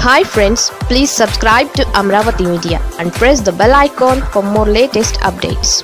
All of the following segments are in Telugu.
hi friends please subscribe to Amaravati media and press the bell icon for more latest updates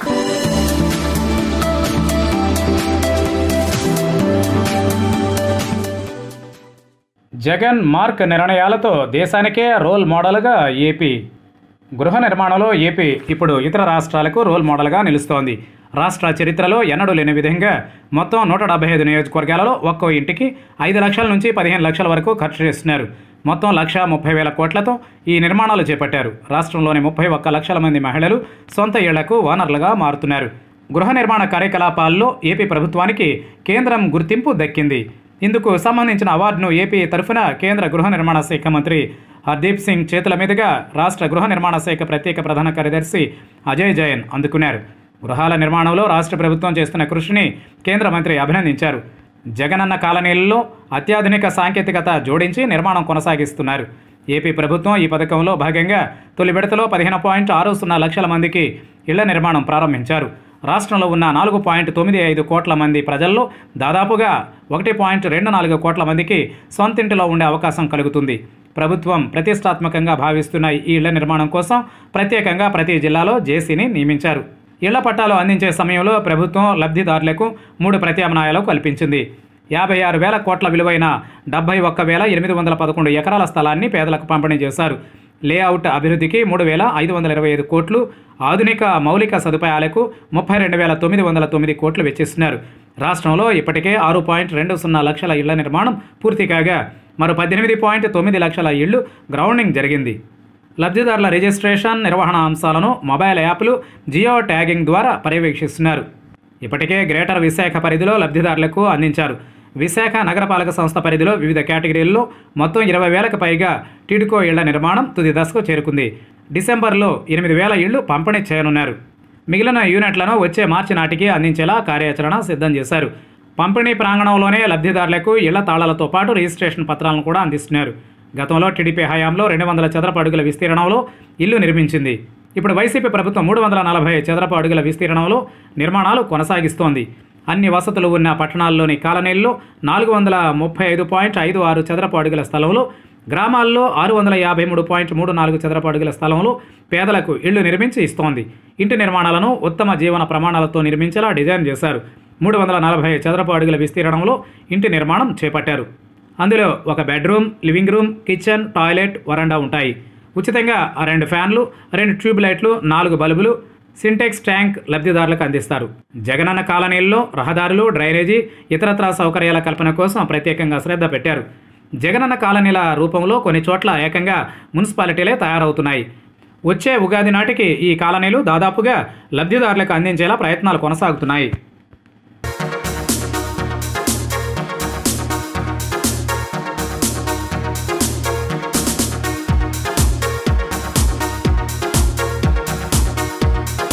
Jagan mark నిర్ణయాలతో దేశానికే రోల్ మోడల్గా ఏపీ గృహ నిర్మాణంలో ఏపీ ఇప్పుడు ఇతర రాష్ట్రాలకు రోల్ మోడల్గా నిలుస్తోంది రాష్ట్ర చరిత్రలో ఎన్నడూ లేని విధంగా మొత్తం నూట డెబ్బై ఐదు నియోజకవర్గాలలో ఒక్కో ఇంటికి ఐదు లక్షల నుంచి పదిహేను లక్షల వరకు ఖర్చు చేస్తున్నారు మొత్తం లక్ష ముప్పై వేల కోట్లతో ఈ నిర్మాణాలు చేపట్టారు రాష్ట్రంలోని ముప్పై ఒక్క లక్షల మంది మహిళలు సొంత ఇళ్లకు ఓనర్లుగా మారుతున్నారు గృహ నిర్మాణ కార్యకలాపాల్లో ఏపీ ప్రభుత్వానికి కేంద్రం గుర్తింపు దక్కింది ఇందుకు సంబంధించిన అవార్డును ఏపీ తరఫున కేంద్ర గృహ నిర్మాణ శాఖ మంత్రి హర్దీప్ సింగ్ చేతుల మీదుగా రాష్ట్ర గృహ నిర్మాణ శాఖ ప్రత్యేక ప్రధాన కార్యదర్శి అజయ్ జైన్ అందుకున్నారు గృహాల నిర్మాణంలో రాష్ట్ర ప్రభుత్వం చేస్తున్న కృషిని కేంద్ర మంత్రి అభినందించారు జగనన్న కాలనీల్లో అత్యాధునిక సాంకేతికత జోడించి నిర్మాణం కొనసాగిస్తున్నారు ఏపీ ప్రభుత్వం ఈ పథకంలో భాగంగా తొలి విడతలో పదిహేను పాయింట్ ఆరు సున్నా లక్షల మందికి ఇళ్ల నిర్మాణం ప్రారంభించారు రాష్ట్రంలో ఉన్న నాలుగు పాయింట్ తొమ్మిది ఐదు కోట్ల మంది ప్రజల్లో దాదాపుగా ఒకటి పాయింట్ రెండు నాలుగు కోట్ల మందికి సొంతింటిలో ఉండే అవకాశం కలుగుతుంది ప్రభుత్వం ప్రతిష్టాత్మకంగా భావిస్తున్న ఈ ఇళ్ల నిర్మాణం కోసం ప్రత్యేకంగా ప్రతి జిల్లాలో జేసీని నియమించారు ఇళ్ల పట్టాలు అందించే సమయంలో ప్రభుత్వం లబ్ధిదారులకు మూడు ప్రత్యామ్నాయాలు కల్పించింది యాభై ఆరు వేల కోట్ల విలువైన డెబ్బై ఒక్క వేల ఎనిమిది వందల పదకొండు ఎకరాల స్థలాన్ని పేదలకు పంపిణీ చేశారు లేఅవుట్ అభివృద్ధికి మూడు వేల ఐదు వందల ఇరవై ఐదు కోట్లు ఆధునిక మౌలిక సదుపాయాలకు ముప్పై రెండు వేల తొమ్మిది వందల తొమ్మిది కోట్లు వెచ్చిస్తున్నారు రాష్ట్రంలో ఇప్పటికే ఆరు పాయింట్ రెండు సున్నా లక్షల ఇళ్ల నిర్మాణం పూర్తి కాగా మరో పద్దెనిమిది పాయింట్ తొమ్మిది లక్షల ఇళ్లు గ్రౌండింగ్ జరిగింది లబ్ధిదారుల రిజిస్ట్రేషన్ నిర్వహణ అంశాలను మొబైల్ యాప్లు జియో ట్యాగింగ్ ద్వారా పర్యవేక్షిస్తున్నారు ఇప్పటికే గ్రేటర్ విశాఖ పరిధిలో లబ్ధిదారులకు అందించారు విశాఖ నగరపాలక సంస్థ పరిధిలో వివిధ కేటగిరీల్లో మొత్తం ఇరవై వేలకు పైగా టిడ్కో ఇళ్ల నిర్మాణం తుది దశకు చేరుకుంది డిసెంబర్లో ఎనిమిది వేల ఇళ్లు పంపిణీ చేయనున్నారు మిగిలిన యూనిట్లను వచ్చే మార్చి నాటికి అందించేలా కార్యాచరణ సిద్ధం చేశారు పంపిణీ ప్రాంగణంలోనే లబ్ధిదారులకు ఇళ్ల తాళాలతో పాటు రిజిస్ట్రేషన్ పత్రాలను కూడా అందిస్తున్నారు గతంలో టీడీపీ హయాంలో రెండు వందల చదరపు అడుగుల విస్తీర్ణంలో ఇల్లు నిర్మించింది ఇప్పుడు వైసీపీ ప్రభుత్వం మూడు వందల నలభై చదరపు అడుగుల విస్తీర్ణంలో నిర్మాణాలు కొనసాగిస్తోంది అన్ని వసతులు ఉన్న పట్టణాల్లోని కాలనీల్లో నాలుగు వందల ముప్పై ఐదు పాయింట్ ఐదు ఆరు చదరపు అడుగుల స్థలంలో గ్రామాల్లో ఆరు వందల యాభై మూడు పాయింట్ మూడు నాలుగు చదరపు అడుగుల స్థలంలో పేదలకు ఇళ్లు నిర్మించి ఇస్తోంది ఇంటి నిర్మాణాలను ఉత్తమ జీవన ప్రమాణాలతో నిర్మించేలా డిజైన్ చేశారు మూడు వందల నలభై చదరపు అడుగుల విస్తీర్ణంలో ఇంటి నిర్మాణం చేపట్టారు అందులో ఒక bedroom living room kitchen toilet వరండా ఉంటాయి ఉచితంగా రెండు ఫ్యాన్లు రెండు ట్యూబ్ లైట్లు నాలుగు బల్బులు సింటెక్స్ ట్యాంక్ లబ్ధిదారులకు అందిస్తారు జగనన్న కాలనీల్లో రహదారులు డ్రైనేజీ ఇతరత్రా సౌకర్యాల కల్పన కోసం ప్రత్యేకంగా శ్రద్ధ పెట్టారు జగనన్న కాలనీల రూపంలో కొన్ని చోట్ల ఏకంగా మున్సిపాలిటీలే తయారవుతున్నాయి వచ్చే ఉగాది నాటికి ఈ కాలనీలు దాదాపుగా లబ్ధిదారులకు అందించేలా ప్రయత్నాలు కొనసాగుతున్నాయి